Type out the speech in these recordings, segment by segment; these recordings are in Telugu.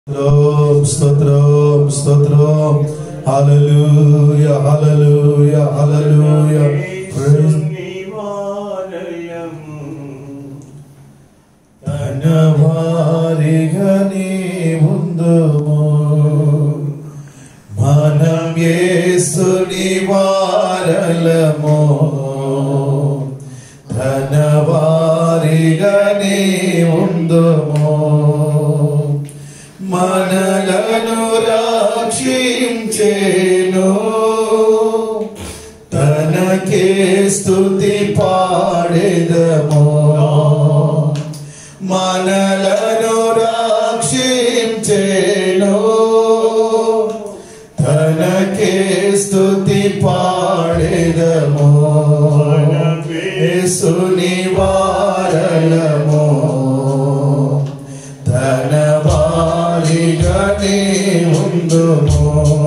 స్తోత్రం స్తోత్రం స్తోత్రం హల్లెలూయా హల్లెలూయా హల్లెలూయా ప్రైజ్ తన వారిగా నీ ఉందుము మనం యేసుని వారలము తన వారిగా నీ ఉందుము మనలను రక్షించేను తనకే స్తుతి పాడెదము మనలను రక్షించేను తనకే స్తుతి పాడెదము యేసుని వారలము తన వారిగానే ఉందుము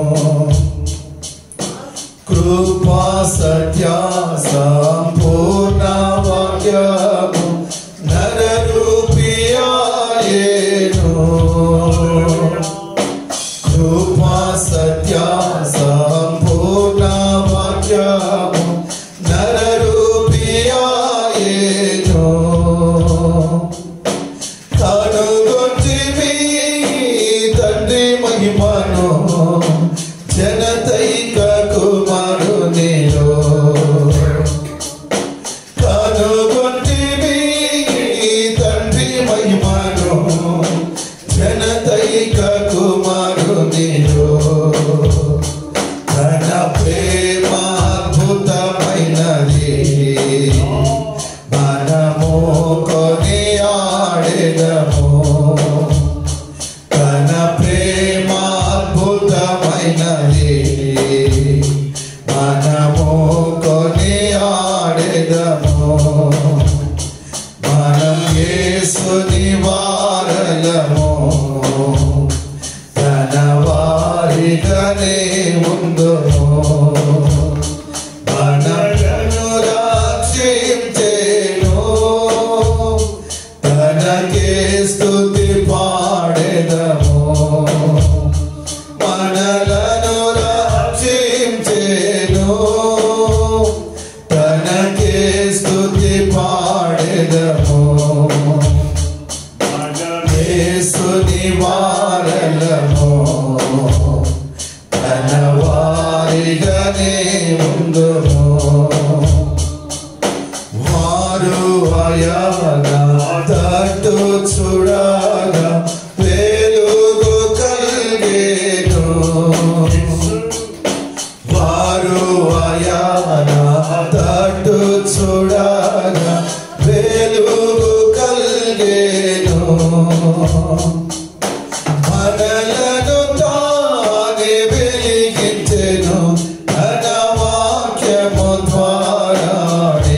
కృపా సత్య సంపూర్ణ వాక్యము నరరూపియాయేను కృపా సత్య సంపూర్ణ వాక్యము నరరూపియాయేను కనుగొంటివి తండ్రి మహిమను జనతైక కుమారునిలో కనుగొంటివి తండ్రి మహిమను జనతైక కుమారునిలో తన ప్రేమ అద్భుతమైనది మనము కొనియాడెదము తన ప్రేమ అద్భుతమైనది మనము కొనియాడెదము మనం యేసుని వారలము తన వారిగానే ఉందుము మనలను రక్షించేను తనకే స్తుతి పాడెదము మనలను రక్షించేను తనకే స్తుతి పాడెదము యేసుని వారలము తన వారిగానే ఉందుము వారు అయగా తట్టు చూడగా వెలుగు కలిగేను వారు అయానా తట్టు చూడగా వెలుగు కలిగేను మనలను తానే వెలిగించెను తన వాక్యము ద్వారానే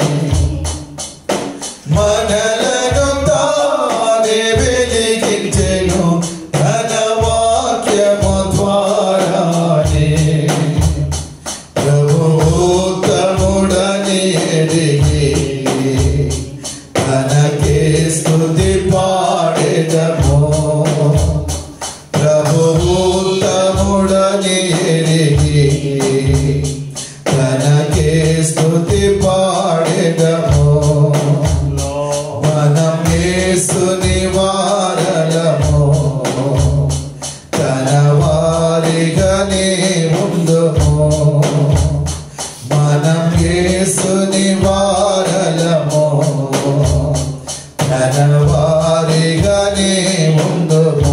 మనలను తానే వెలిగించెను తన వాక్యము ద్వారానే ప్రభుతముడని ఎదిగి తనకే స్తుతి పాడెదము ప్రభుతముడని ఎదిగి తనకే స్తుతి పాడెదము మనం యేసుని వారలము తన వారిగానే ఉందుము మనం యేసుని వారలము తన వారిగానే ఉందుము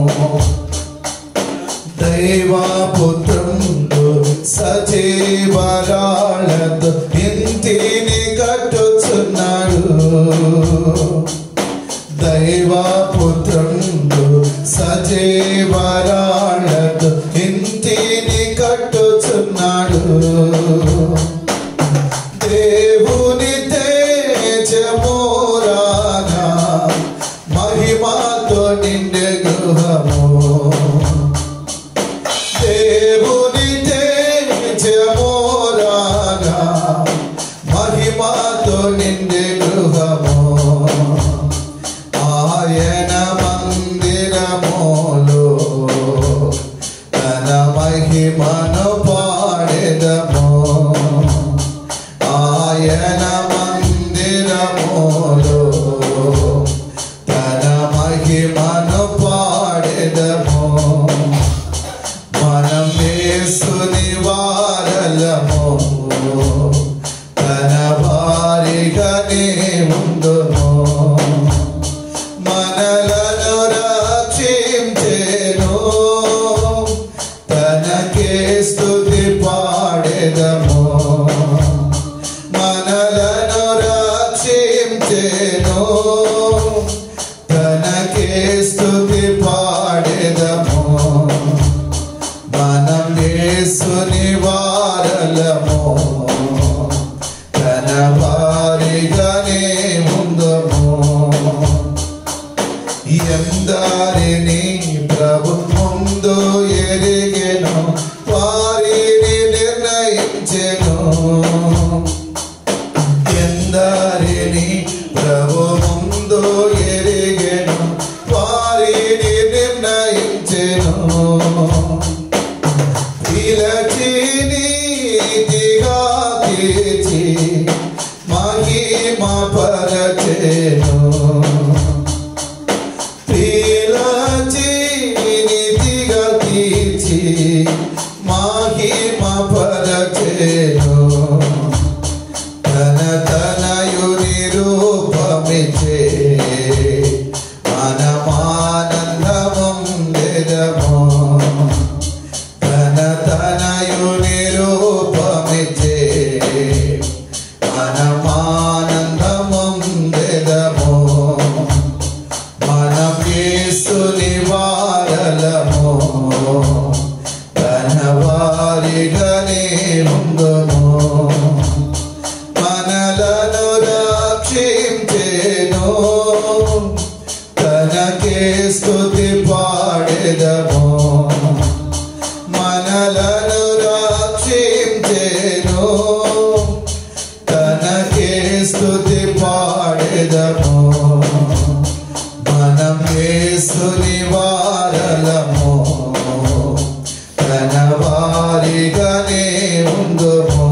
దైవపుత్రుడు సజీవరాళ్ళతో ఇంటిని కట్టుచున్నాడు దైవపుత్రుడు సజీవరాళ్ళతో ఇంటిని కట్టుచున్నాడు దేవుని తేజమోరాగా మహిమాతో నిండే గృహము దేవుని తేజమోరాగా మహిమాతో నిండే గృహము ఆయన మందిరము కేసుని వారలము తన వారిగానే ఉందము ఎందరిని ప్రభు ముందు ఎరిగెను వారిని నిర్ణయించెను ఎందరిని ప్రభు ముందు ఎరిగెను వారిని నిర్ణయించెను పిలచి నీతిగా తీర్చి మహిమ పరచెను పిలచి నీతిగా తీర్చి మహిమ పరచెను తన తనయుని రూపమిచ్చే మనమానందముందెదము తన తనయుని రూపమిచ్చే మనమానందముందెదము మనం యేసుని వారలము తన వారిగానే ఉందుము మనలను రక్షించేను తనకే స్తుతి పాడెదము మనలను రక్షించేను తనకే స్తుతి పాడెదము మనం యేసుని వారలము తన వారిగానే ఉందుము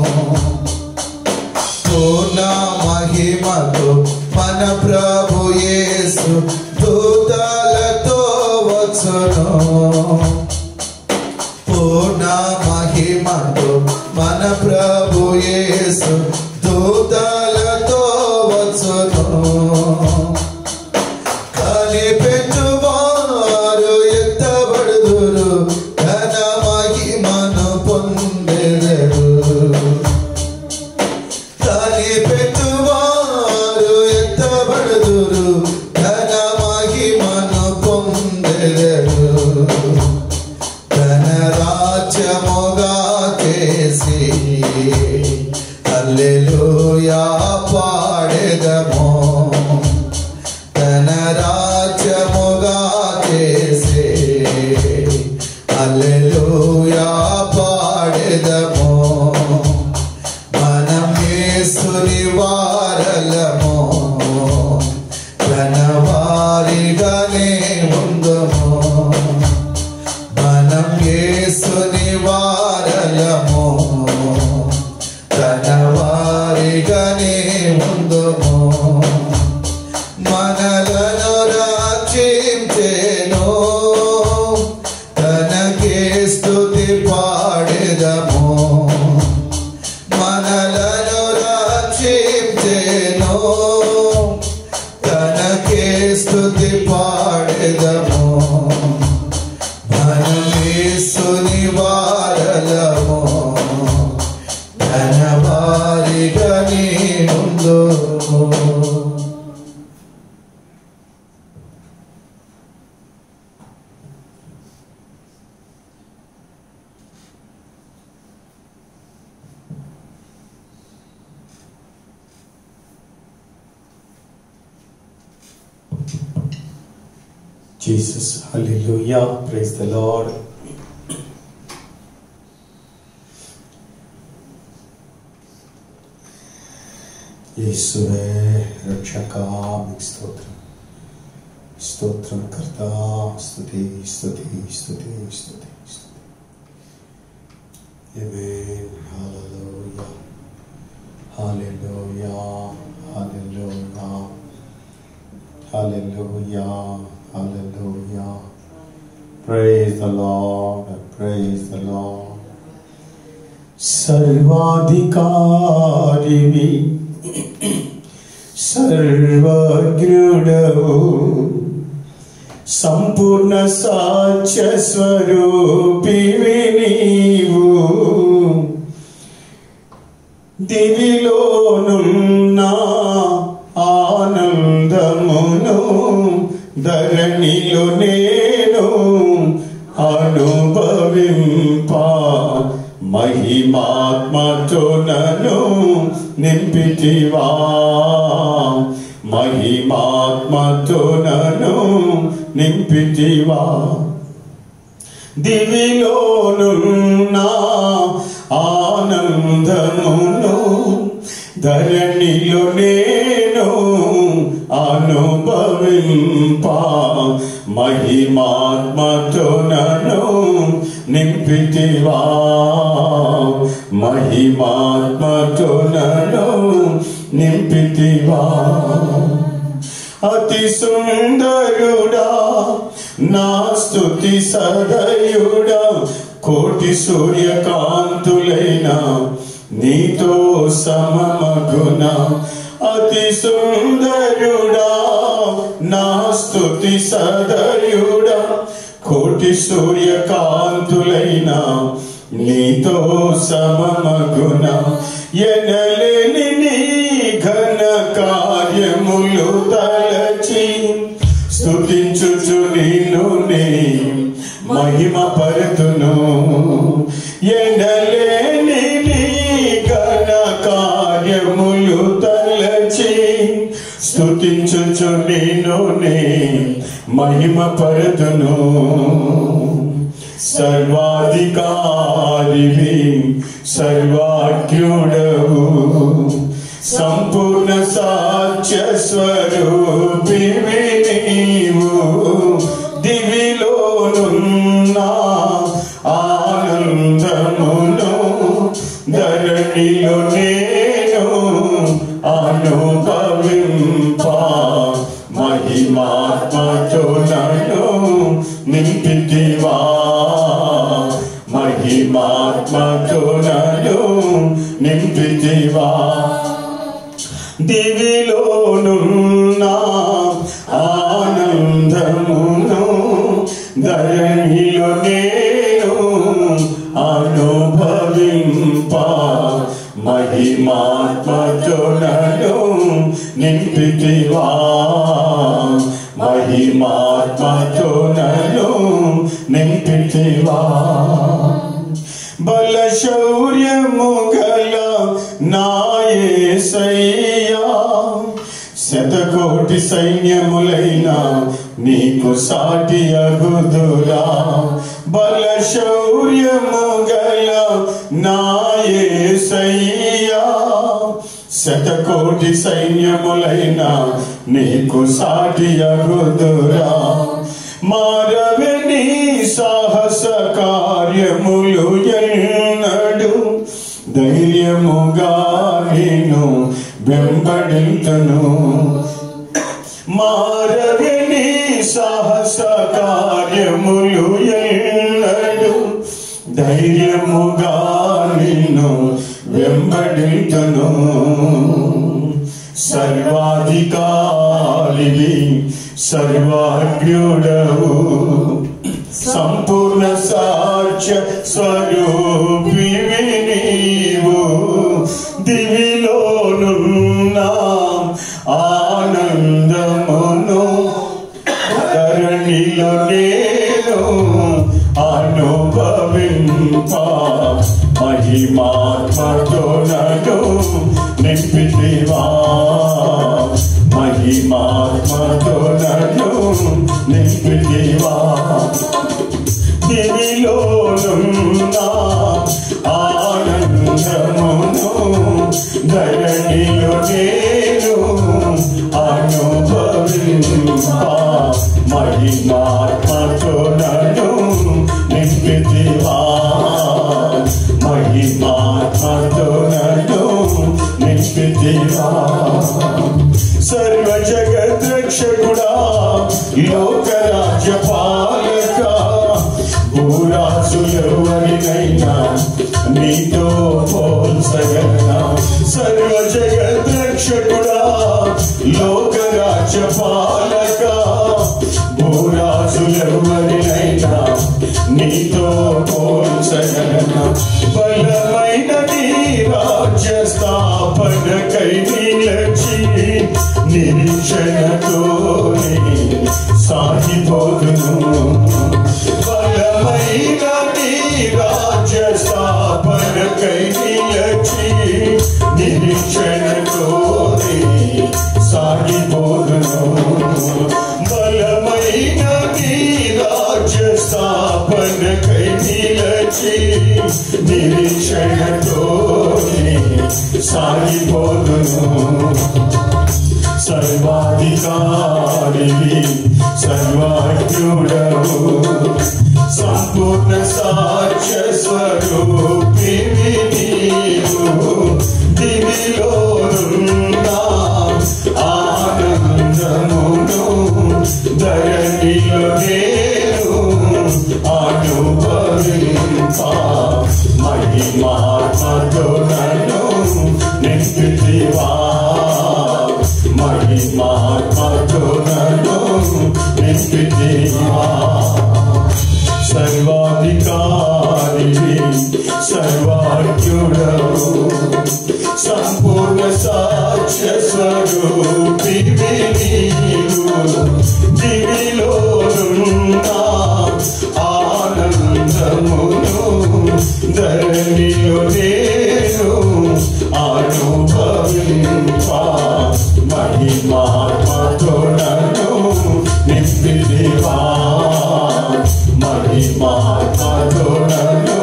పూర్ణ మహిమతో మన ప్రభు యేసు దూతలతో వచ్చును పూర్ణ మహిమతో మన ప్రభు యేసు దూతలతో వచ్చును కనిపెట్టువారు ఎత్తబడుదురు ఘన మహిమను పొందెదరు కనిపెట్టువారు ఎత్తబడుదురు ఘన మహిమను పొందెదరు తన రాజ్యముగా చేసి హల్లెలూయా పాడెదము తన రాజ్యముగా చేసి హల్లెలూయా పాడెదము మనం యేసుని వారలము తన వారిగానే ఉందుము మనం యేసుని వారలము తన వారిగానే ఉందుము మనలను రక్షించెను తనకే స్తుతి పాడెదము మనలను రక్షించెను తనకే స్తుతి పాడెదము మనం యేసుని వారలము తన వారిగానే ఉందుము Jesus, hallelujah, praise the Lord. యేసువే రక్షక మీకు స్తోత్రం స్తోత్రం కర్త స్తుతి స్తుతి స్తుతి స్తుతి స్తుతి Amen. Hallelujah. Hallelujah. Hallelujah. Hallelujah. Hallelujah. Praise the Lord. Praise the Lord. సర్వాధికారివి సర్వజ్ఞుడవు సంపూర్ణ సాక్ష్య స్వరూపివి నీవు దివిలోనున్న ఆనందమును ధరణిలో నేను అనుభవింప మహిమాత్మతో నన్ను నింపితివా మహిమాత్మతో నన్ను నింపితివా దివిలోనున్న ఆనందమును ధరణిలో నేను అనుభవింప మహిమాత్మతో నన్ను నింపితివా మహిమాత్మతో నన్ను నింపితివా అతి సుందరుడా నా స్తుతి సదయుడా కోటి సూర్యకాంతులైన నీతో సమమగుణ అతి సుందరుడా నా స్తుతి సదయుడా కోటి సూర్యకాంతులైన నీతో సమమగుణ ఎనలేని నీ ఘన కార్యములు తలచి స్తుతించుచు నిన్ను నే మహిమ పరుతును ఎనలేని నీ ఘన కార్యములు తలచి స్తుతించుచు నిన్ను నే మహిమ పరుతును సర్వాధికారివి సర్వాజ్ఞుడవు సంపూర్ణ సాక్ష్య స్వరూపివి నీవు దివిలోనున్న ఆనందమును ధరణిలో నేను అనుభవింప మహిమాత్మతో నన్ను నింపితివా మహిమాత్మతో నన్ను నింపితివా దివిలోనున్న ఆనందమును ధరణిలో నేను అనుభవింప మహిమాత్మతో నన్ను నింపితివా మహిమాత్మతో నన్ను నింపితివా బల శౌర్యము గల నాయసయ్యా శతకోటి సైన్యములైన నీకు సాటి అగుదురా బల శౌర్యము గల నాయసయ్యా శతకోటి సైన్యములైన నీకు సాటి అగుదురా మారవని సాహస కార్యములు ఎన్నడు ధైర్యముగా నేను వెంబడింతను మారవని సాహస కార్యములు ఎన్నడు ధైర్యముగా నేను వెంబడింతను సర్వాధికారివి సర్వాజ్ఞుడవు సంపూర్ణ సాక్ష్య స్వరూపివి నీవు దివిలోనున్న ఆనందమును ధరణిలో నేను అనుభవింప మహిమాత్మతో నన్ను నింపితివా మహిమాత్మతో నన్ను నింపితివా దివిలోనున్న ఆనందమును ధరణిలో నేను అనుభవింప మహిమాత్మతో నన్ను నింపితివా మహిమాత్మతో నన్ను నింపితివా సర్వ జగత్ రక్షకుడా లోకరాజ్య పాలక భూరాజులెవరినైనా నీతో పోల్చగలనా సర్వ జగత్ రక్షకుడా లోకరాజ్య పాలక భూరాజులెవరినైనా నీతో పోల్చగలనా బలమైన నీ రాజ్య స్థాపనకై నిలచి నిరీక్షణతో సాగిపోదును బలమైన నీ రాజ్య స్థాపన స్థాపనకై నిలచి నిరీక్షణతో సాగిపోదును సర్వాధికారివి సర్వాజ్ఞుడవు సంపూర్ణ సాక్ష్య స్వరూపివి నీవు దివిలోనున్న ఆనందమును ధరణిలో నేను అనుభవింప మహిమాత్మతో నన్ను నింపితివా మహిమాత్మతో నన్ను నింపితివా సర్వాధికారి సర్వాజ్ఞుడవు సంపూర్ణ సాక్ష్య స్వరూపివి నీవు దివిలోనున్న ఆనందమును ధరణిలో నేను అనుభవింప మహిమాత్మతో నన్ను నింపిదివా మహిమాత్మతో నన్ను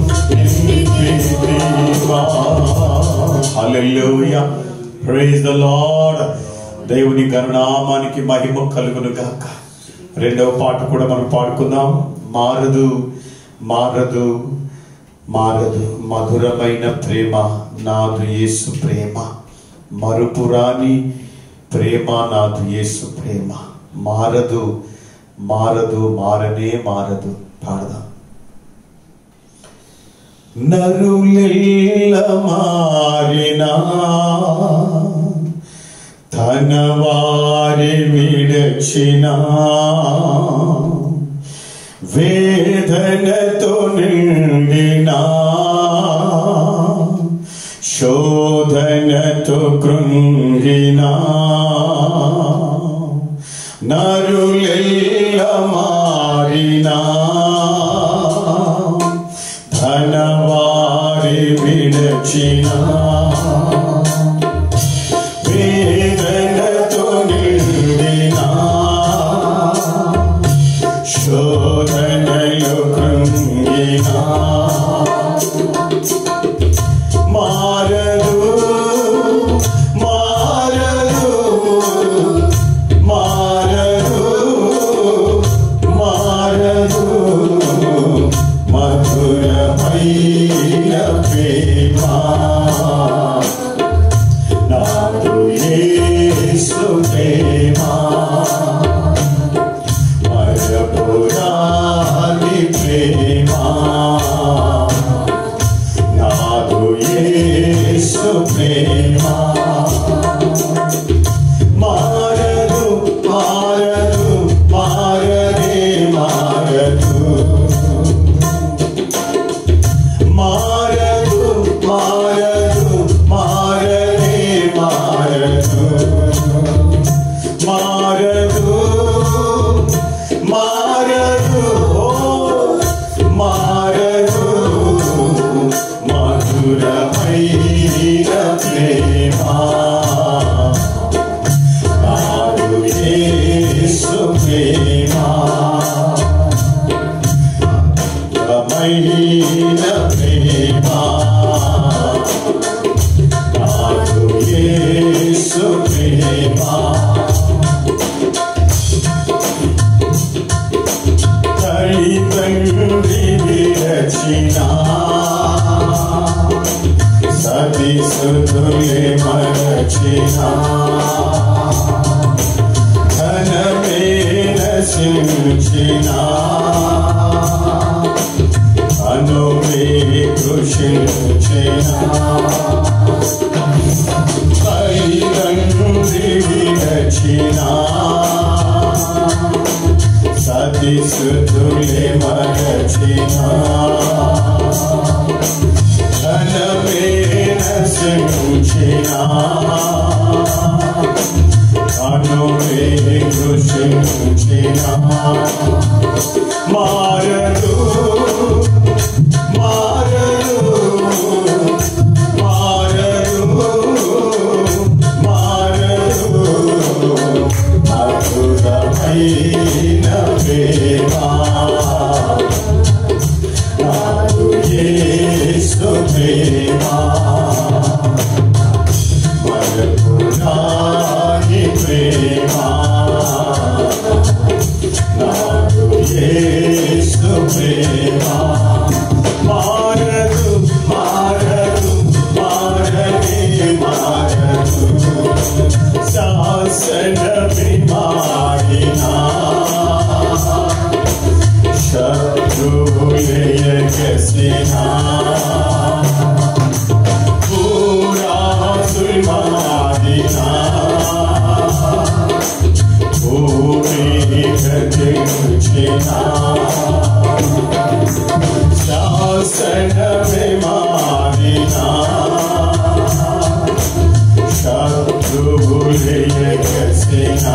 నింపిదివా హల్లెలూయా ప్రైజ్ ద లార్డ్ దేవుని గణనామానికి మహిమ కలుగును గాక రెండవ పాట కూడా మనం పాడుకుందాం మారదు మారదు మారదు మధురమైన ప్రేమ నాదు యేసు ప్రేమ మరుపురాని ప్రేమ నాదు యేసు ప్రేమ మారదు మారదు మారనే మారదు పాడదాం నరులెల్ల మారినా తన వారి విడచినా వేదనతో నిండినా శోధనతో కృంగినా నరులెల్ల మారినా ధనవారి విడచినా వేదనతో నిండినా శోధనలు కృంగినా మారదు మారదు మారదు మారదు మధురమైన ప్రేమ నాదు యేసు ప్రేమ మరపురాని ప్రేమ నాదు యేసు ప్రేమ మారదు మారదు మారదే మారదు మారదు మారదు మారదే మారదు మారదు మారదు ఓ మారదు మధురమైన ప్రేమ నాదు యేసు ప్రేమ రమైన ప్రేమ నాదు యేసు ప్రేమ తల్లి తండ్రి విరచిన సతి సుతులే మరచిన ధనమే నశించిన అనువే కృషించిన తల్లి విరచిన సతి సుతులే మరచిన ధనమే నశించిన అనువే కృషించిన మారదు మారదు మారదు మారదు మధురమైన ప్రేమ ప్రేమ మారదు మారదు మారనే మారదు శాసనమే మారినా శత్రులయగసినా పూరాసుల్ మారినా భూమి గతించినా శాసనమే మారినా శత్రులయగసినా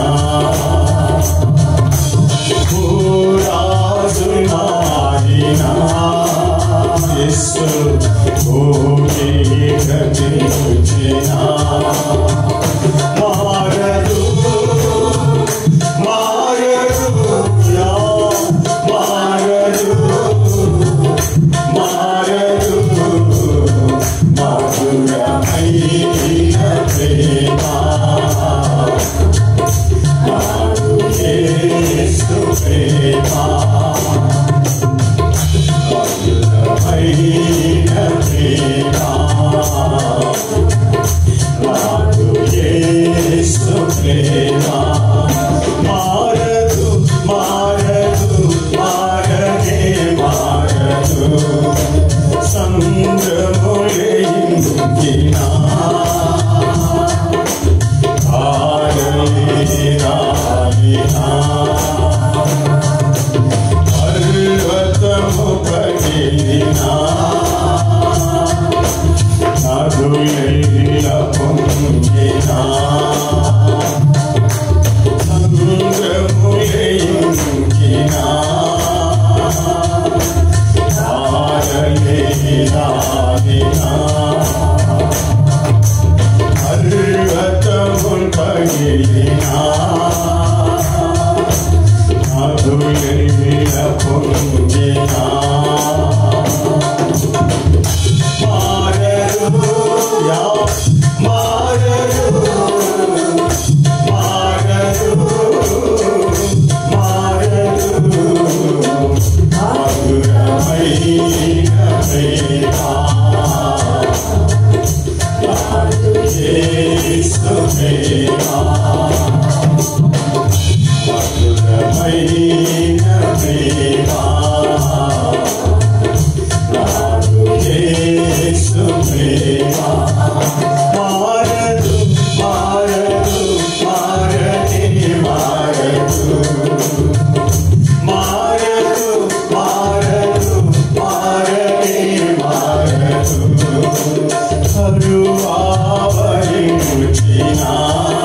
పూరాసుల్ మారినా యేసు భూమి గతించినా మారదు మారదు యా మారదు మారదు మధురమైన ప్రేమ మారు యేసు ప్రేమ మధురమైన ప్రేమ మారు యేసు ప్రేమ మారదు మారదు మారనే మారదు సంద్రములైందినా ఆరలిరాలినా పర్వతము పగిలినా నదులైల పొంగినా సంద్రములైందినా ఆరలిరాలినా పర్వతముల్ పగిలినా నదులైల పొంగినా మారదు యా మారదు మారదు మారదు మధురమైన ప్రేమ యేసు ప్రేమ మధురమైన ప్రేమ యేసు ప్రేమ మారదు మారదు మారనే మారదు మారదు మారదు మారనే మారదు కరువావరించినా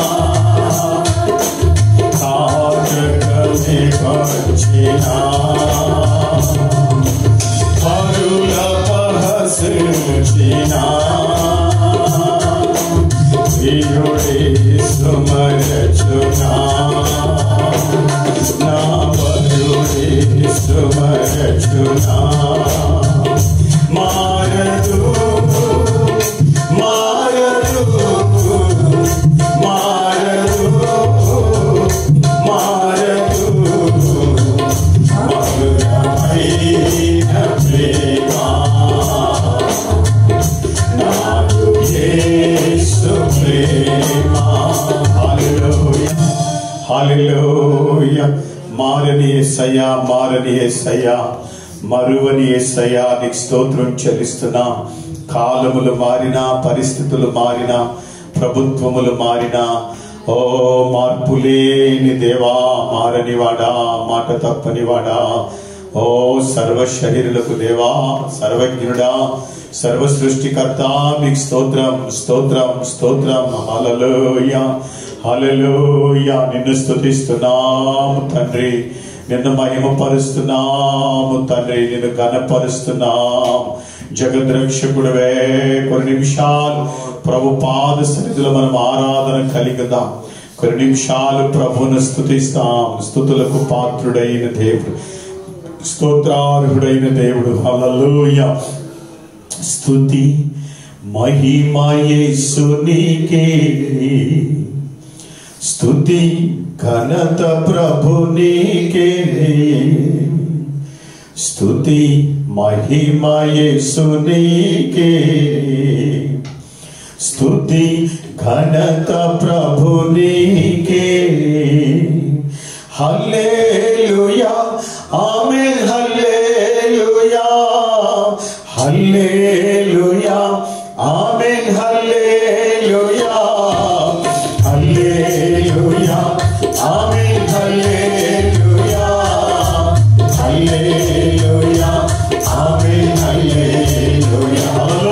తారకమే వచ్చినా పరుల పహసించినా ప్రియుడే సుమరచునా నా పరుడే సుమరచునా మారదు మారదు మారదు మారదు మధురమైన ప్రేమ నాకు యేసు ప్రేమ హల్లెలూయా హల్లెలూయా మారని యేసయ్యా మారని యేసయ్యా మరువని యేసయ్యా నీకు స్తోత్రం చెల్లిస్తున్నా కాలములు మారినా పరిస్థితులు మారినా ప్రభుత్వములు మారినా ఓ మార్పు లేని దేవా మారనివాడా మాట తప్పనివాడా ఓ సర్వ శరీరులకు దేవా సర్వజ్ఞుడా సర్వ సృష్టికర్త మీకు స్తోత్రం స్తోత్రం స్తోత్రం హల్లెలూయ హల్లెలూయ నిన్ను స్తుతిస్తున్నాము తండ్రి నిన్ను మహిమపరుస్తున్నాము తండ్రి నిన్ను ఘనపరుస్తున్నాం జగద్రక్షకుడివే కొన్ని నిమిషాలు ప్రభు పాద సన్నిధిలో మనం ఆరాధన కలిగదాం కొన్ని నిమిషాలు ప్రభువును స్తుతిస్తాం స్తుతులకు పాత్రుడైన దేవుడు స్తోత్రార్హుడైన దేవుడు హల్లెలూయ స్తుతి మహిమయేసునికే స్తుతి ఘనత ప్రభు నీకే స్తుతి మహిమయేసునికే స్తుతి ఘనత ప్రభునికే హల్లెలూయా ఆమేన్ హల్లెలూయా హల్లెలూయా ఆమేన్ హల్లెలూయా హల్లెలూయా ఆమేన్ హల్లెలూయా హల్లెలూయా ఆమేన్ హల్లెలూయా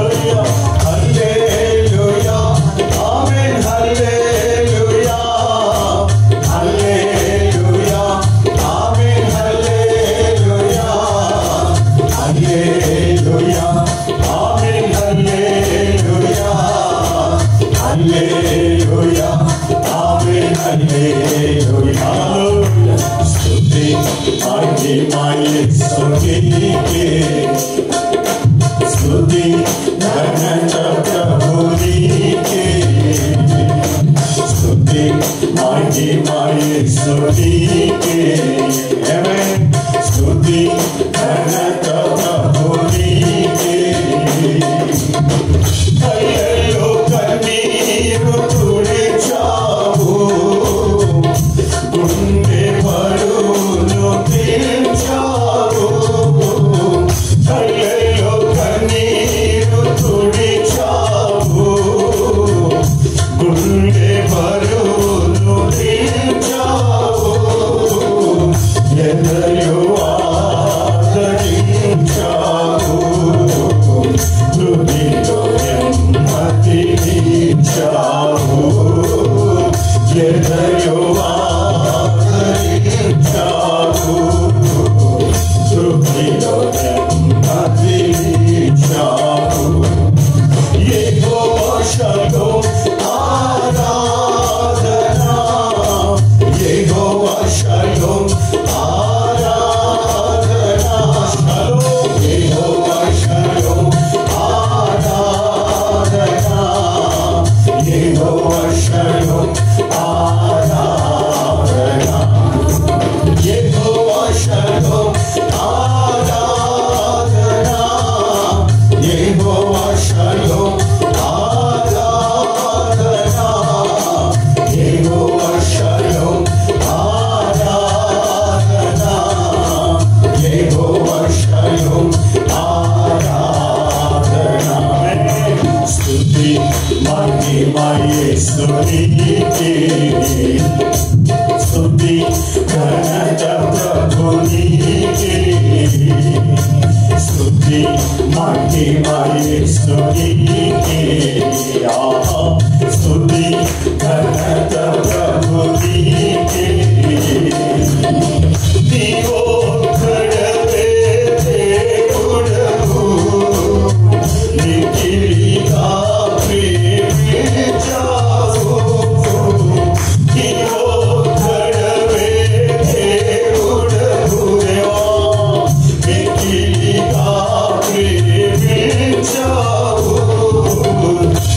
హల్లెలూయా ఆమేన్ హల్లెలూయా హల్లెలూయా ఆమేన్ హల్లెలూయా హల్లెలూయా ఆమేన్ హల్లెలూయా హల్లెలూయా ఆమేన్ హల్లెలూయా స్తుతి మహిమయేసునికే స్తుతి ఘనత ప్రభునికే స్తుతి మహిమయేసునికే ఆమేన్ స్తుతి ఘనత ప్రభునికే కయ్యలో కన్నీరు తుడిచావు గుండె పరును తీర్చావు కయ్యలో కన్నీరు తుడిచావు గుండె పరును తీర్చావు ఎదయో ఆదరించావు హృదయంలో నెమ్మదినిచ్చావు ఎదయో ఆదరించావు హృదయంలో నెమ్మదినిచ్చావు యెహోవా షలోమ్ ఆరాధనా యెహోవా షలోమ్ ఆరాధనా షలోమ్ యెహోవా షలోమ్ ఆరాధనా యెహోవా షలోమ్ ఆరాధనా యెహోవా షలోమ్ ఆరాధనా యెహోవా షలోమ్ ఆరాధనా యెహోవా షలోమ్ ఆరాధనా యెహోవా షలోమ్ ఆరాధనా స్తుతి మహిమయేసునికే స్తుతి ఘనత ప్రభునికే స్తుతి మహిమయేసునికే ఆహా స్తుతి ఘనత ప్రభునికే నీవో కడవే దేవుడవు నిఖిలిగా ప్రేమించావు నీవో కడవే దేవుడవు దేవా నిఖిలిగా ప్రేమించావు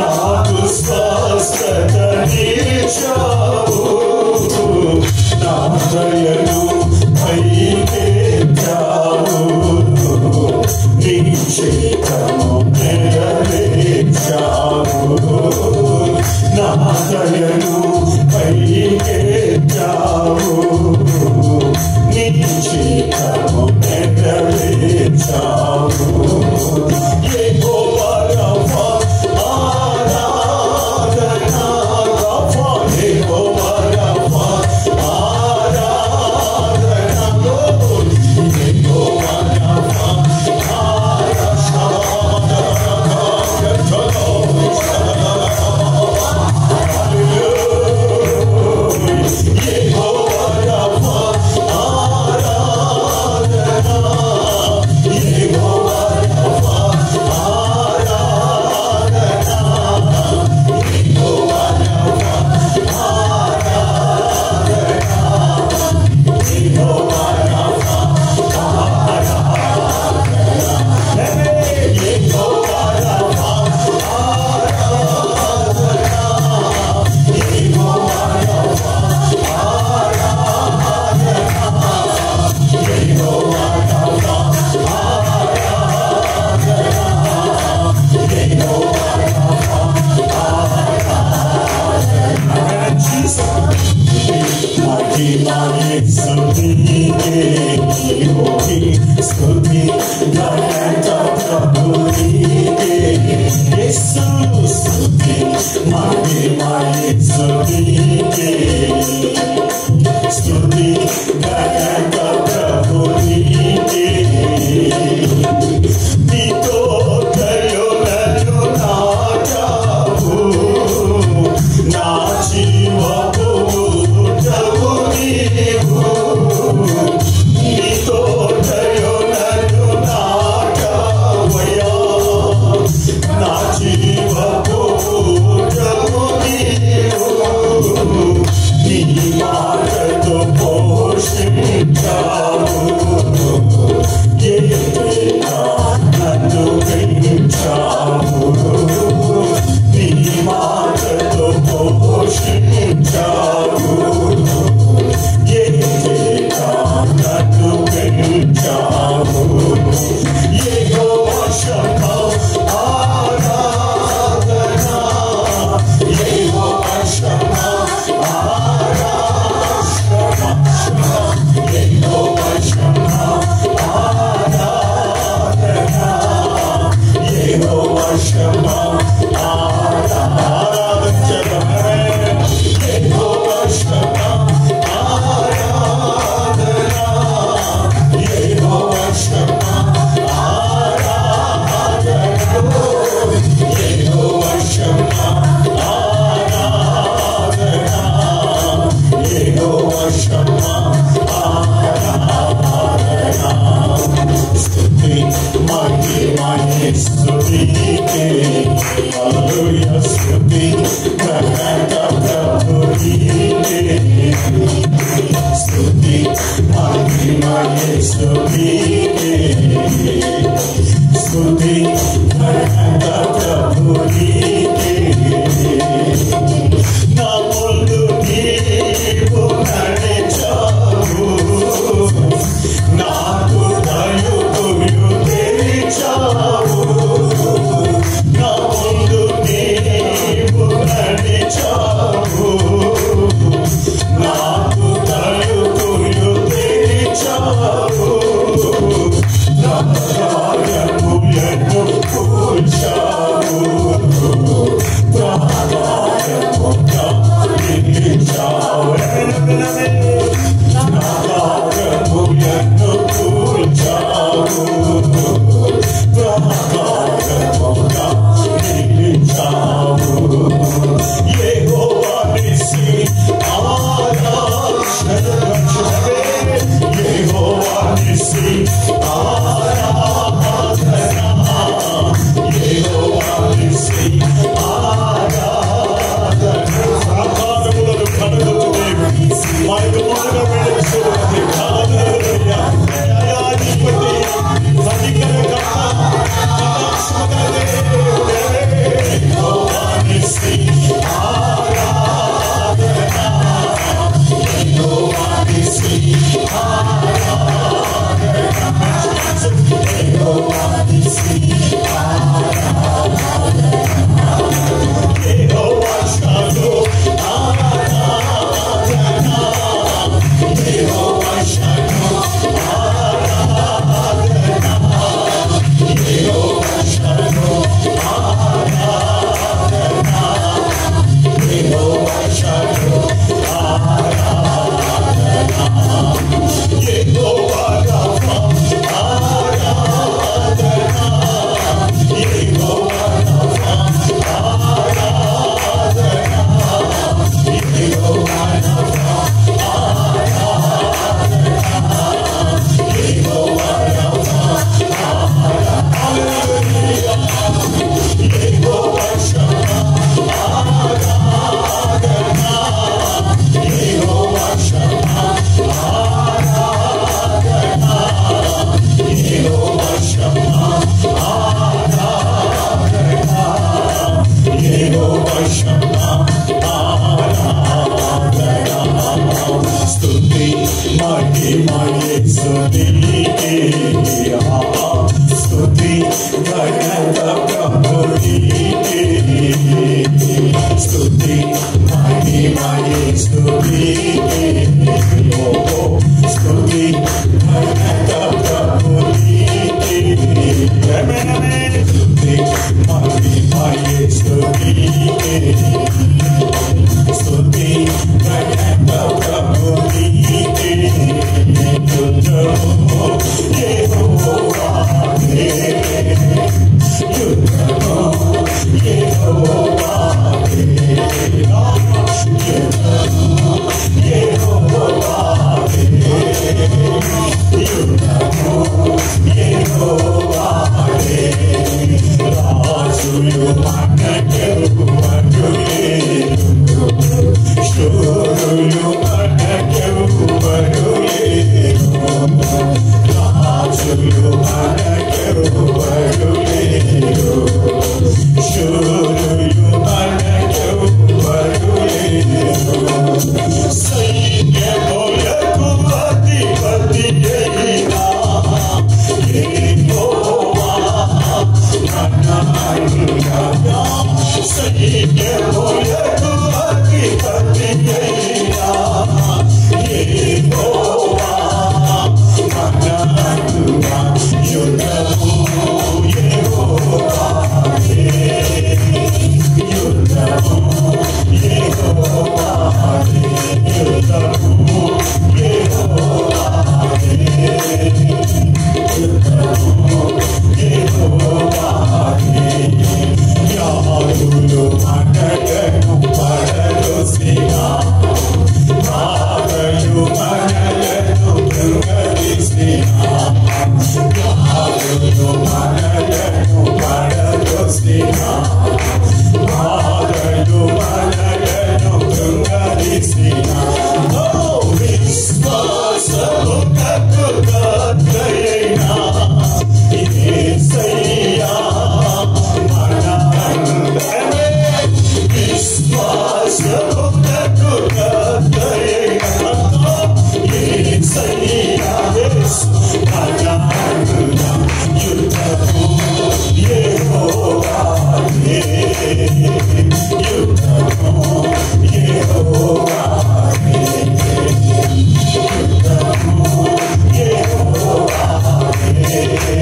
నాకు స్వస్థతనిచ్చావు నా దయను పైకెత్తావు నీ చిత్తము నెరవేర్చావు నా దయను పైకెత్తావు నీ చిత్తము నెరవేర్చావు యెహోవా రఫా ఆరాధన రఫా యెహోవా రఫా ఆరాధన యెహోవా రఫా స్తుతి గణక ప్రభు నీకే నీతో దయలను నాటావు నా జీవపు ఊటవు నీవు నీతో దయలను నాటావయ్యా నా జీవపు ఊటవు యెహోవాకు అధిపతి అయినా యెహోవా మనకుగా యుద్ధము యెహోవాయే. యుద్ధము యెహోవాయే. యుద్ధము యెహోవాయే. యుద్ధము యెహోవాయే. యాదులు మనలను పడదోసినా మారయు మనలను కృంగదీసినా యాదులు మనలను పడదోసినా మారయు మనలను కృంగదీసినా ఓ విశ్వాసము కట్టుకట్టైనా యేసయ్యా మన అందమే విశ్వాసము కట్టుకట్టైనా యేసయ్యా మన అందం యుద్ధము యెహోవాయే యుద్ధము యెహోవాయే యుద్ధము యెహోవాయే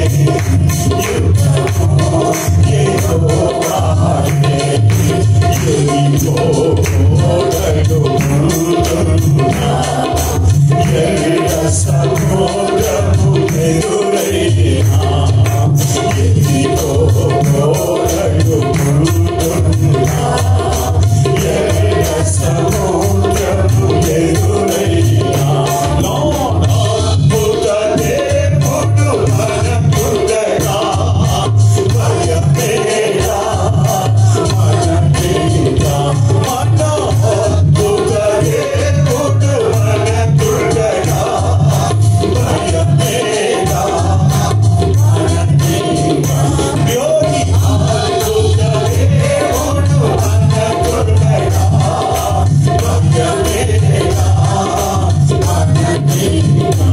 యుద్ధము యెహోవాయే ఎరిగో కోటలు ముందున్నా ఎరిగ సముద్రము ఎదురైనా ఎరిగో కోటలు ముందున్నా ఎరిగ సముద్రము ఎదురైనా లోనద్భుత దేవుడు మనకుడగా భయమేలా మనకేలా మనోద్భుత దేవుడు మనకుడగా భయమేలా మనకేలా యోగి అద్భుత దేవుడు మనకుడగా భయమేలా మనకేలా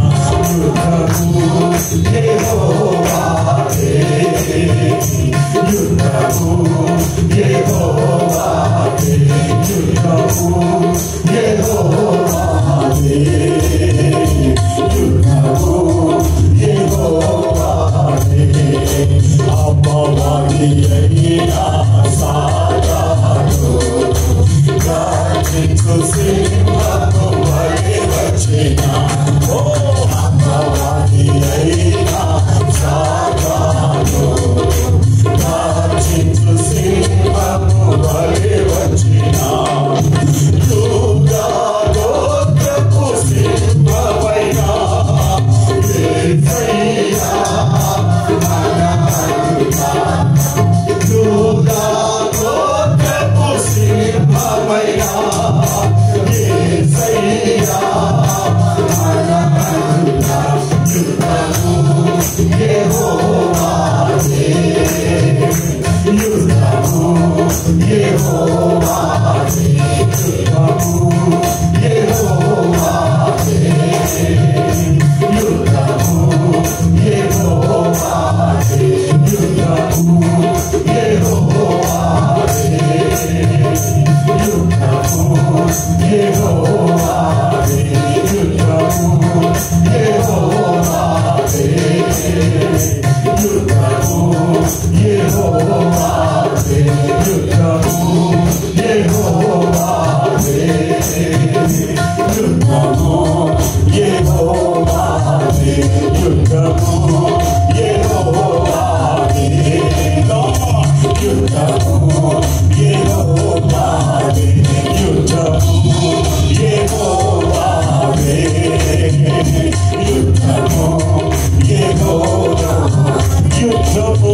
యుద్ధము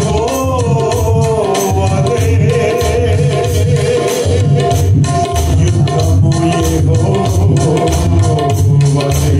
యెహోవాదే యుద్ధము యెహోవాదే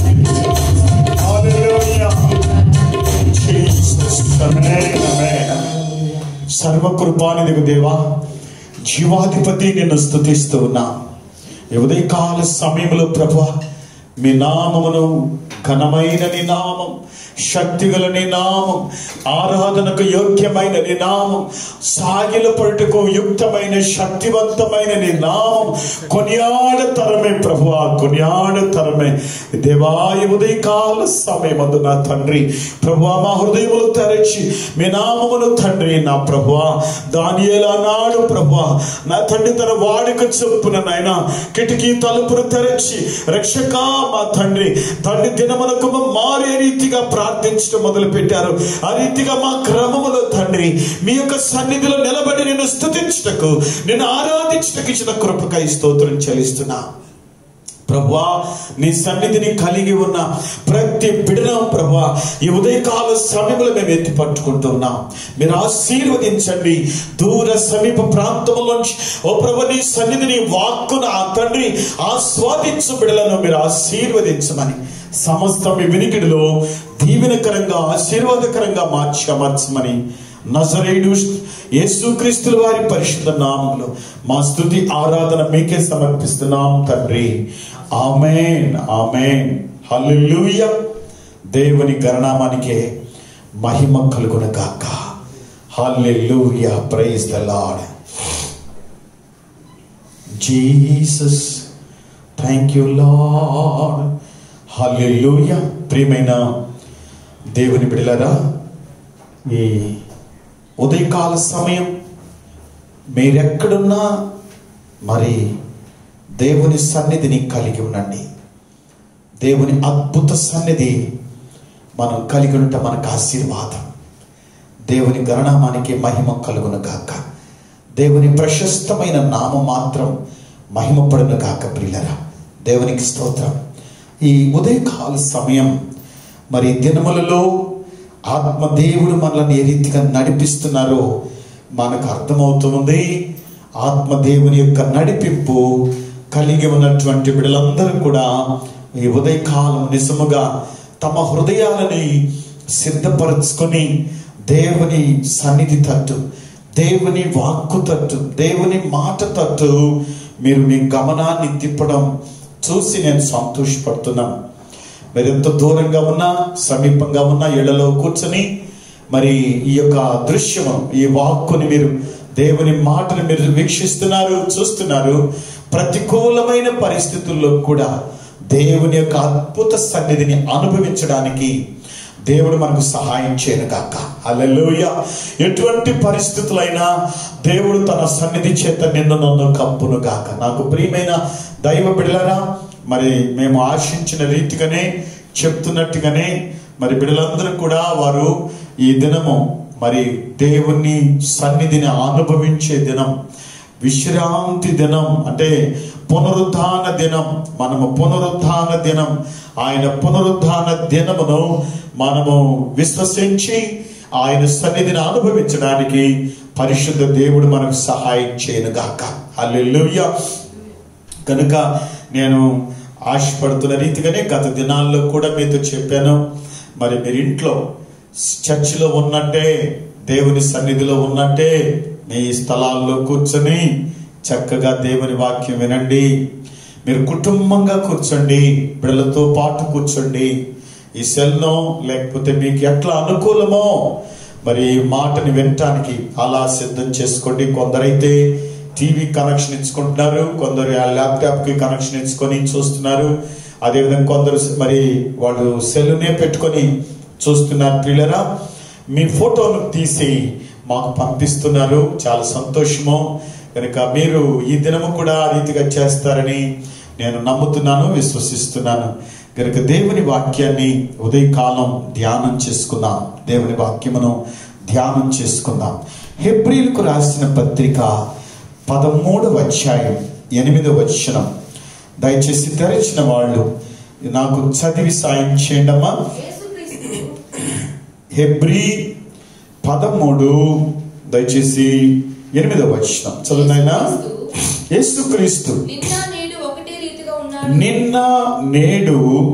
హల్లెలూయా జీసస్ ఆమేన్ ఆమేన్ సర్వకృపానిధిగు దేవా జీవాధిపతి నిన్ను స్తుతిస్తూ ఉన్నా ఈ ఉదయకాల సమయంలో ప్రభు మీ నామమును ఘనమైన నీ నామం శక్తిగల నీ నామం ఆరాధనకు యోగ్యమైన నీ నామం సాగిల పడుటకు యుక్తమైన శక్తివంతమైన నీ నామం కొనియాడ తరమే ప్రభు కొనియాడ తరమే దేవాయ ఉదయకాల సమయమందు నా తండ్రి ప్రభు మా హృదయములు తెరచి మీ నామమును తండ్రి నా ప్రభు దానియేలా నాడు ప్రభు నా తండ్రి తన వాడిక చొప్పున నాయన కిటికీ తలుపును తెరచి రక్షక మా తండ్రి తండ్రి దినమునకు మారే రీతిగా ప్రార్థించడం మొదలు పెట్టారు ఆ రీతిగా మా క్రమములో తండ్రి మీ యొక్క సన్నిధిలో నిలబడి నిన్ను స్థుతించుటకు నిన్ను ఆరాధించుటకు ఇచ్చిన కృపకై స్తోత్రం చెల్లిస్తున్నా ప్రభా నీ సన్నిధిని కలిగి ఉన్న ప్రతి బిడనం ప్రభా ఈ ఉదయకాల సమయంలో మేము ఎత్తి పట్టుకుంటున్నాం మీరు ఆశీర్వదించండి దూర సమీప ప్రాంతంలోంచి ఓ ప్రభు నీ సన్నిధిని వాక్కున ఆ తండ్రి ఆస్వాదించు బిడలను మీరు ఆశీర్వదించమని సమస్త మీ వినికిడిలో దీవెనకరంగా ఆశీర్వాదకరంగా మార్చి అమర్చమని నజరేయుడు యేసుక్రీస్తుల వారి పరిశుద్ధ నామంలో మా స్తుతి ఆరాధన మీకే సమర్పిస్తున్నాం తండ్రి ఆమెన్ ఆమెన్ హల్లెలూయా దేవుని గణనామానికే మహిమ కలుగున గాక hallelujah praise the Lord Jesus thank you Lord hallelujah ప్రియమైన దేవుని బిడలరా ఈ ఉదయకాల సమయం మీరెక్కడున్నా మరి దేవుని సన్నిధిని కలిగి ఉండండి దేవుని అద్భుత సన్నిధి మనం కలిగి ఉంటే మనకు ఆశీర్వాదం దేవుని గణనామానికి మహిమ కలుగును గాక దేవుని ప్రశస్తమైన నామం మాత్రం మహిమపడును గాక ప్రియులరా దేవునికి స్తోత్రం ఈ ఉదయకాల సమయం మరి దినములలో ఆత్మదేవుడు మనల్ని ఏ రీతిగా నడిపిస్తున్నారో మనకు అర్థమవుతుంది ఆత్మదేవుని యొక్క నడిపింపు కలిగి ఉన్నటువంటి బిడ్డలందరూ కూడా ఈ ఉదయకాలం నిజముగా తమ హృదయాలని సిద్ధపరచుకొని దేవుని సన్నిధి తట్టు దేవుని వాక్కు తట్టు దేవుని మాట తట్టు మీరు మీ గమనాన్ని తిప్పడం చూసి నేను సంతోషపడుతున్నాను మీరు ఎంత దూరంగా ఉన్నా సమీపంగా ఉన్నా ఇళ్లలో కూర్చొని మరి ఈ యొక్క దృశ్యము ఈ వాక్కుని మీరు దేవుని మాటను మీరు వీక్షిస్తున్నారు చూస్తున్నారు ప్రతికూలమైన పరిస్థితుల్లో కూడా దేవుని యొక్క అద్భుత సన్నిధిని అనుభవించడానికి దేవుడు మనకు సహాయం చేయను కాక అల్లెలుయ ఎటువంటి పరిస్థితులైనా దేవుడు తన సన్నిధి చేత నిన్ను నన్ను కప్పును గాక నాకు ప్రియమైన దైవ బిడలరా మరి మేము ఆశించిన రీతిగానే చెప్తున్నట్టుగానే మరి బిడ్డలందరూ కూడా వారు ఈ దినము మరి దేవుని సన్నిధిని అనుభవించే దినం విశ్రాంతి దినం అంటే పునరుద్ధాన దినం మనము పునరుద్ధాన దినం ఆయన పునరుద్ధాన దినమును మనము విశ్వసించి ఆయన సన్నిధిని అనుభవించడానికి పరిశుద్ధ దేవుడు మనకు సహాయం చేయను గాక అల్లెలుయ్య కనుక నేను ఆశపడుతున్న రీతిగానే గత దినాల్లో కూడా మీతో చెప్పాను మరి మీరు ఇంట్లో చర్చిలో ఉన్నట్టే దేవుని సన్నిధిలో ఉన్నట్టే మీ స్థలాల్లో కూర్చొని చక్కగా దేవుని వాక్యం వినండి మీరు కుటుంబంగా కూర్చోండి బిడ్డలతో పాటు కూర్చోండి ఈ సెల్నో లేకపోతే మీకు ఎట్లా అనుకూలమో మరి ఈ మాటని వినటానికి అలా సిద్ధం చేసుకోండి కొందరైతే టీవీ కనెక్షన్ ఇచ్చుకుంటున్నారు కొందరు ఆ ల్యాప్టాప్ కి కనెక్షన్ ఇచ్చుకొని చూస్తున్నారు అదేవిధంగా కొందరు మరి వాళ్ళు సెల్లునే పెట్టుకొని చూస్తున్నారు పిల్లరా మీ ఫోటోను తీసి మాకు పంపిస్తున్నారు చాలా సంతోషము కనుక మీరు ఈ దినము కూడా ఆ రీతిగా చేస్తారని నేను నమ్ముతున్నాను విశ్వసిస్తున్నాను కనుక దేవుని వాక్యాన్ని ఉదయకాలం ధ్యానం చేసుకుందాం దేవుని వాక్యమును ధ్యానం చేసుకుందాం హెబ్రిల్కు రాసిన పత్రిక పదమూడవ అధ్యాయం ఎనిమిదవ వచనం దయచేసి తెరచిన వాళ్ళు నాకు చదివి సాయం చేయండి అమ్మా యేసుక్రీస్తు హెబ్రి పదమూడు దయచేసి ఎనిమిదవ వచనం చదువునైనా యేసుక్రీస్తు నిన్న నేడు ఒకటే రీతిగా ఉన్నాడు నిన్న నేడు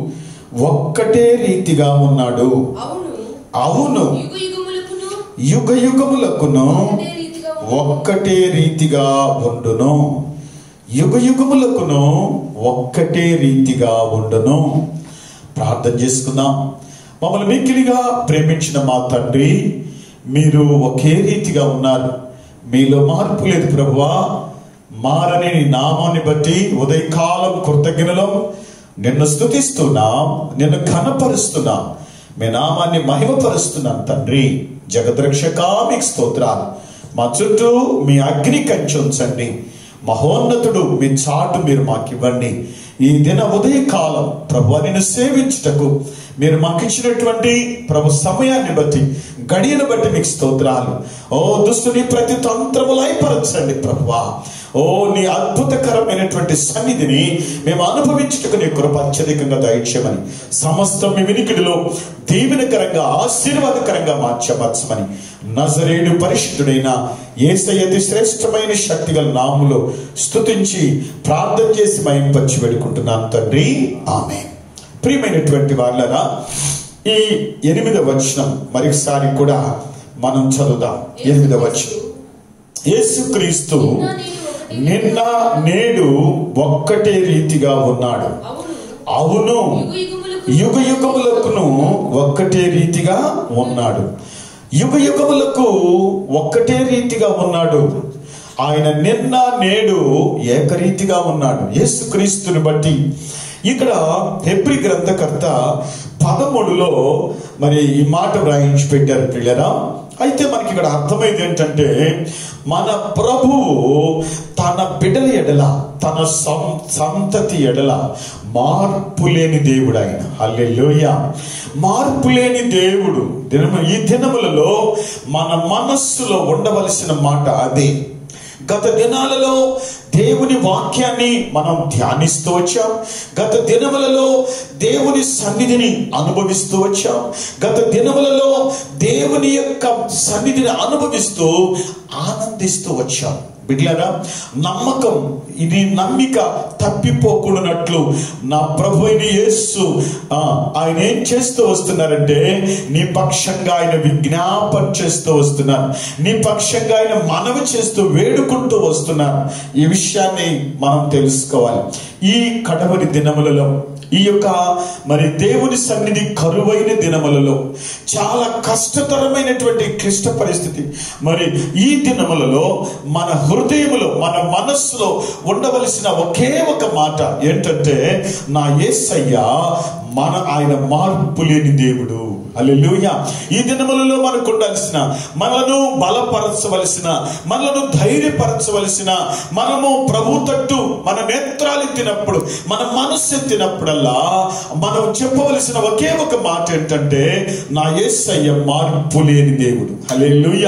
ఒక్కటే రీతిగా ఉన్నాడు అవును అవును యుగ యుగములకును యుగ యుగములకును ఒకటే రీతిగా ఉండును. ఒక్కటే రీతిగా ఉండును యుగ యుగములకును ఒక్కటే రీతిగా ఉండును ప్రార్థన చేసుకుందాం మమ్మల్ని మిక్కిలిగా ప్రేమించిన మా తండ్రి మీరు ఒకే రీతిగా ఉన్నారు మీలో మార్పు లేదు ప్రభువా మారని నీ నామాన్ని బట్టి ఉదయకాలం కృతజ్ఞతలో నిన్ను స్తుతిస్తున్నాం నిన్ను ఘనపరుస్తున్నాం మీ నామాన్ని మహిమపరుస్తున్నాం తండ్రి జగద్రక్షకా మీకు స్తోత్రాలు మా చుట్టూ మీ అగ్ని కంచి ఉంచండి మహోన్నతుడు మీ చాటు మీరు మాకు ఇవ్వండి ఈ దిన ఉదయకాలం ప్రభు నిన్ను సేవించుటకు మీరు మాకు ఇచ్చినటువంటి ప్రభు సమయాన్ని బట్టి గడియను బట్టి మీకు స్తోత్రాలు ఓ దుస్తుని ప్రతి తంత్రము లయపరచండి ప్రభువా ఓ నీ అద్భుతకరమైనటువంటి సన్నిధిని మేము అనుభవించుటకు నీ కృప అత్యధికంగా దయచేయమని సమస్తం మీ వినికిడిలో దీవెనకరంగా ఆశీర్వాదకరంగా మార్చమర్చమని నజరేడు పరిశుద్ధుడైన ఏసయ్యతి శ్రేష్టమైన శక్తిగల నాములో స్తుతించి ప్రార్థన చేసి మయంపచ్చి వేడుకుంటున్నాను తండ్రి ఆమె ప్రియమైనటువంటి వాళ్ళరా ఈ ఎనిమిదవ వచనం మరొకసారి కూడా మనం చదువుదాం ఎనిమిదవ వచనం యేసుక్రీస్తు నిన్న నేడు ఒక్కటే రీతిగా ఉన్నాడు అవును అవును యుగ యుగ యుగములకును ఒక్కటే రీతిగా ఉన్నాడు యుగ యుగములకు ఒక్కటే రీతిగా ఉన్నాడు ఆయన నిన్న నేడు ఏకరీతిగా ఉన్నాడు యేసుక్రీస్తుని బట్టి ఇక్కడ హెబ్రి గ్రంథకర్త పదమూడులో మరి ఈ మాట వ్రాయించి పెట్టారు పిల్లరా అయితే మనకి ఇక్కడ అర్థమైంది ఏంటంటే మన ప్రభువు తన బిడల ఎడల తన సం- సంతతి ఎడల మార్పు లేని దేవుడు ఆయన హల్లెలూయా మార్పు లేని దేవుడు దినము ఈ దినములలో మన మనస్సులో ఉండవలసిన మాట అదే గత దినాలలో దేవుని వాక్యాన్ని మనం ధ్యానిస్తూ వచ్చాం గత దినములలో దేవుని సన్నిధిని అనుభవిస్తూ వచ్చాం గత దినములలో దేవుని యొక్క సన్నిధిని అనుభవిస్తూ ఆనందిస్తూ వచ్చాం బిడ్లరా నమ్మకం ఇది నమ్మిక తప్పిపోకూడనట్లు నా ప్రభు అయిన యేసు ఆ, ఆయన ఏం చేస్తూ వస్తున్నారంటే నీ పక్షంగా ఆయన విజ్ఞాపన చేస్తూ వస్తున్నారు నీ పక్షంగా ఆయన మనవి చేస్తూ వేడుకుంటూ వస్తున్నారు ఈ విషయాన్ని మనం తెలుసుకోవాలి ఈ కడవరి దినములలో ఈ యొక్క మరి దేవుని సన్నిధి కరువైన దినములలో చాలా కష్టతరమైనటువంటి క్లిష్ట పరిస్థితి మరి ఈ దినములలో మన హృదయములో మన మనస్సులో ఉండవలసిన ఒకే ఒక మాట ఏంటంటే నా యేసయ్య మన ఆయన మార్పు లేని దేవుడు అల్లెలుయ ఈ దినములలో మనకు ఉండాల్సిన మనలను బలపరచవలసిన మనలను ధైర్యపరచవలసిన మనము ప్రభు తట్టు మన నేత్రాలు ఎత్తినప్పుడు మన మనస్సు ఎత్తినప్పుడల్లా మనం చెప్పవలసిన ఒకే ఒక మాట ఏంటంటే నా యేసయ్య మార్పు లేని దేవుడు అల్లెలుయ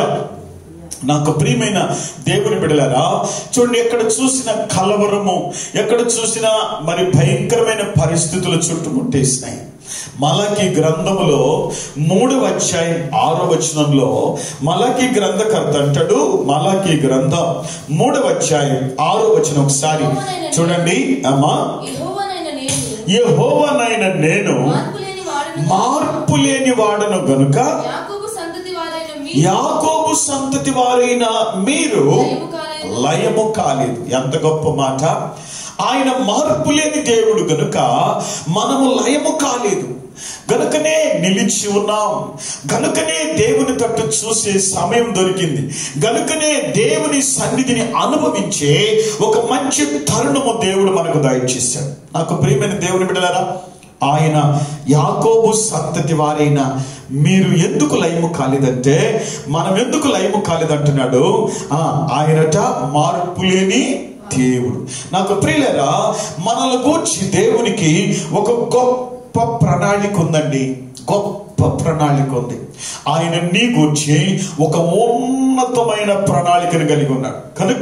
నాకు ప్రియమైన దేవుని బిడలారా చూడండి ఎక్కడ చూసిన కలవరము ఎక్కడ చూసినా మరి భయంకరమైన పరిస్థితులు చుట్టుముట్టేసినాయి మలకి గ్రంథములో మూడవ అధ్యాయం ఆరో వచనంలో మలకి గ్రంథకర్త అంటాడు మలకి గ్రంథం మూడవ అధ్యాయం ఆరో వచనం ఒకసారి చూడండి అమ్మా యెహోవానైన నేను యెహోవానైన నేను మార్పులేని వాడను మార్పు లేని వాడను గనుక యాకోబు సంతతి వారైన మీరు యాకోబు సంతతి వారైన మీరు లయము కాలేదు. లయము కాలేదు ఎంత గొప్ప మాట ఆయన మార్పు లేని దేవుడు గనుక మనము లయము కాలేదు గనుకనే నిలిచి ఉన్నాం గనుకనే దేవుని తట్టు చూసే సమయం దొరికింది గనుకనే దేవుని సన్నిధిని అనుభవించే ఒక మంచి తరుణము దేవుడు మనకు దయచేశాడు నాకు ప్రియమైన దేవుని బిడ్డలారా ఆయన యాకోబు సంతతి వారైన మీరు ఎందుకు లయము కాలేదంటే మనం ఎందుకు లయము కాలేదంటున్నాడు ఆ, ఆయనట మార్పు లేని దేవుడు నాకు ప్రియులరా మనల్ని గూర్చి దేవునికి ఒక గొప్ప ప్రణాళిక ఉందండి గొప్ప ప్రణాళిక ఉంది ఆయన నీ గూర్చి ఒక ఉన్నతమైన ప్రణాళికను కలిగి ఉన్నాడు కనుక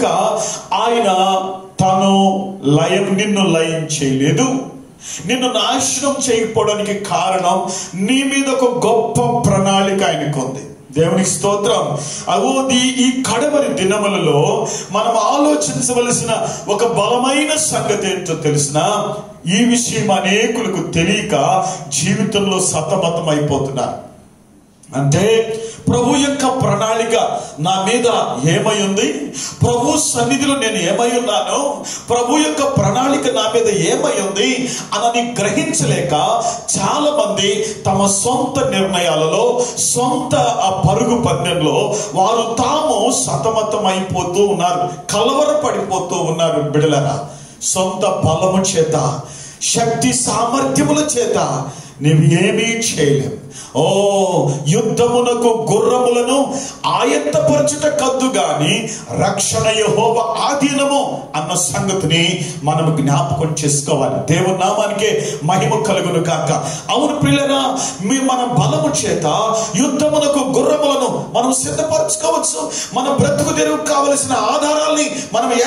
ఆయన తను లయం నిన్ను లయం చేయలేదు నిన్ను నాశనం చేయకపోవడానికి కారణం నీ మీద ఒక గొప్ప ప్రణాళిక ఆయనకు ఉంది దేవునికి స్తోత్రం అగో ఈ- ఈ కడవరి దినములలో మనం ఆలోచించవలసిన ఒక బలమైన సంగతి ఏంటో తెలిసిన ఈ విషయం అనేకులకు తెలియక జీవితంలో సతమతం అయిపోతున్నారు అంటే ప్రభు యొక్క ప్రణాళిక నా మీద ఏమై ఉంది ప్రభు సన్నిధిలో నేను ఏమై ఉన్నాను ప్రభు యొక్క ప్రణాళిక నా మీద ఏమై ఉంది అనని గ్రహించలేక చాలా మంది తమ సొంత నిర్ణయాలలో సొంత ఆ పరుగు పందెంలో వారు తాము సతమతమైపోతూ ఉన్నారు కలవరపడిపోతూ ఉన్నారు బిడలరా సొంత బలము చేత శక్తి సామర్థ్యముల చేత నీవు ఏమీ చేయలేవు ఓ యుద్ధమునకు గుర్రములను ఆయత్తపరచుట కద్దు గాని రక్షణ యెహోవా ఆధీనము అన్న సంగతిని మనం జ్ఞాపకం చేసుకోవాలి దేవుని నామానికే మహిమ కలుగును కాక అవును పిల్లరా మీ మన బలము చేత యుద్ధమునకు గుర్రములను మనం సిద్ధపరచుకోవచ్చు మన బ్రతుకు తెరువు కావలసిన ఆధారాల్ని మనం